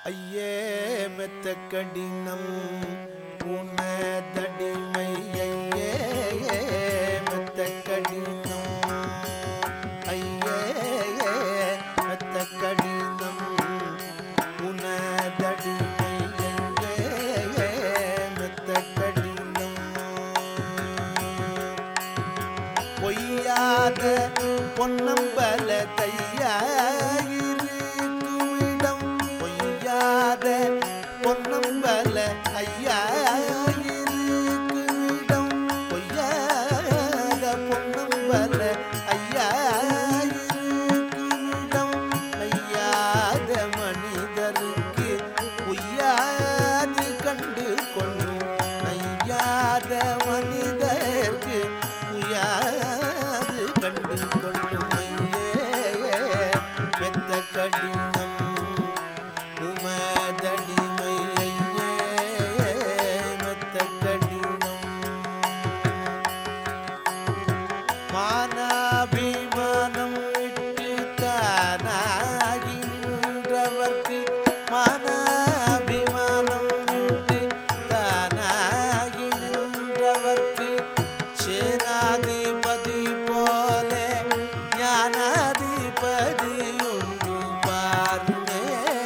ஐயே மெத்த கடினம் உனதடிமை ஐயே மெத்த கடினம் ஐயே மெத்த கடினம் உனதடிமை ஐயே மெத்த கடினம் பொய்யாத பொன்னம்பல தையாயிருக்குமிடம் பொய்யாத பொன்னம்பல ஐயாயிருக்குமிடம் பொய்யாத பொன்னம்பல ஐயாயிருக்குமிடம் ஐயாத மனிதருக்கு உய்யாது கண்டு கொள்ளும் ஐயாத மனிதருக்கு உயாது கண்டு கொள்ளும் ஐயே பெத்த கடினம் உமதடிமை ஐயே மெத்த கடினம் மானாபிமானம் விட்டு தானாகி நின்றவர்க்கு மானாபிமானம் விட்டு தானாகி நின்றவர்க்கு சேனாதிபதி போல ஞானாதிபதி உண்டு பாருமே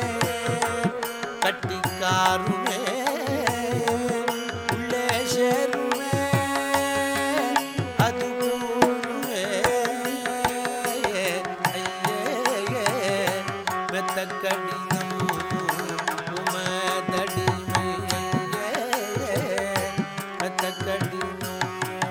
கட்டிக்காருமே உள்ளே சேருமே அது கூறுமே ஐயே மெத்த கடினம் உமதடிமை ஐயே மெத்த கடினம்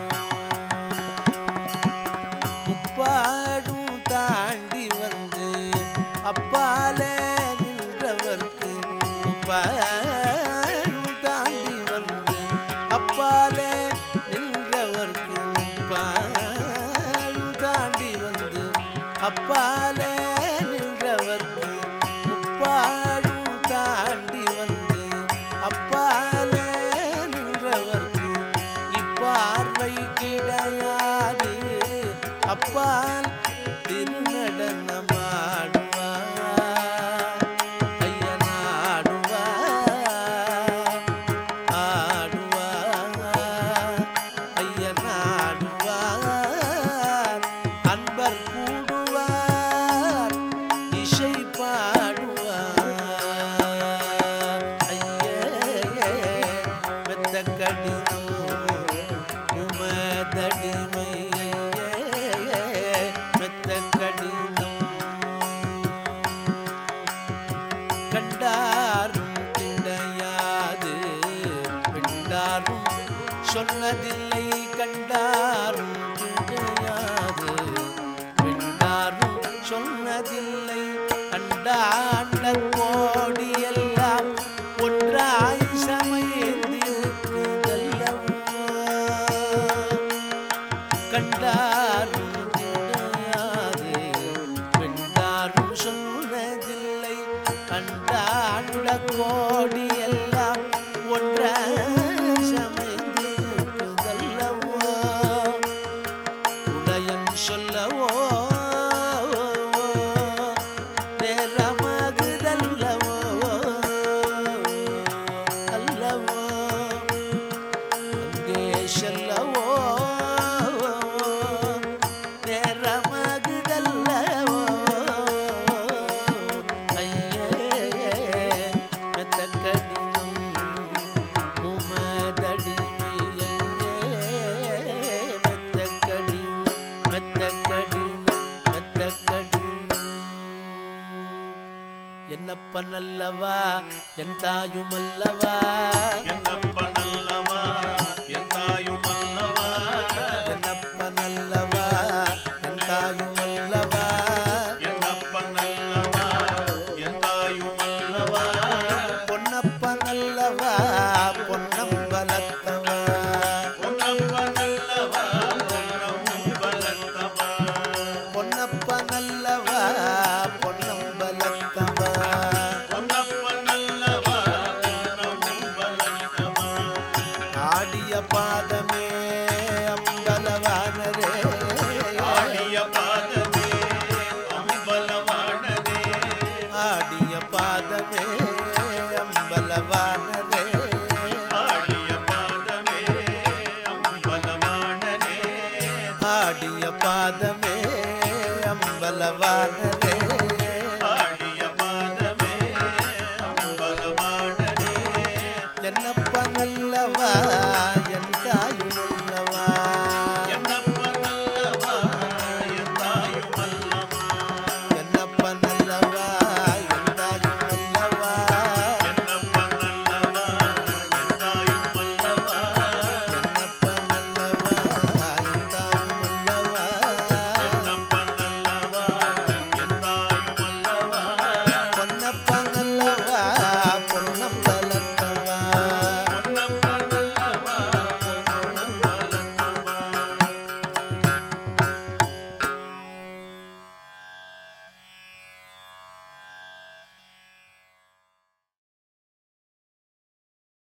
முப்பாடும் தாண்டி வந்து அப்பாலே நின்றவர்க்கு முப்பாடும் தாண்டி வந்து அப்பாலே நின்றவர்க்கு முப்பாடும் தாண்டி வந்து அப்பாலே நின்றவர்க்கு முப்பாடும் தாண்டி வந்து அப்பாலே நின்றவர்க்கு இப்பார்வை கிடையாது அப்பால் திருநடனமாடுவா ஐயனாடுவா ஆடுவா ஐயனாடுவா அன்பர் கூடுவார் இசை பாடுவார் ஐயே மெத்த கடினம் உமதடிமை ஐயே மெத்த கடினம் கண்டாரும் கிடையாது கண்டாரும் சொன்னதில்லை கண்டாரும் கிடையாது கண்டாரும் சொன்னதில்லை கண்டாண்ட கோடி எல்லாம் ஒன்றாய் சமைந்திருக்குதல்லவா கண்டாரும் கிடையாது வெண்டாரும் சொன்னதில்லை கண்டாண்ட கோடி எல்லாம் ஒன்ற சமைந்திருக்குதல்லவோ உடையன் சொல்லவோ நேரமாகுதல்லவோ அல்லவோ அங்கே செல்லவோ நேரமாகுதல்லவோ ஐயே மெத்த கடினம் உமதடிமை ஐயே மெத்த கடினம் மெத்த கடினம் மெத்த கடினம் என்னப்பனல்லவா என் தாயுமல்லவா என்னப்பனல்லவா என் தாயுமல்லவா என்னப்பனல்லவா என் தாயுமல்லவா என்னப்பனல்லவா என் தாயுமல்லவா பொன்னப்பனல்லவா பொன்னம்பலத்தவா பொன்னப்பனல்லவா பொன்னமும் பலத்தவா பொன்னப்பனல்லவா பொன்னம்பலத்தவா பொன்னப்பனல்லவா பொன்னமும் பலத்தவா வானரே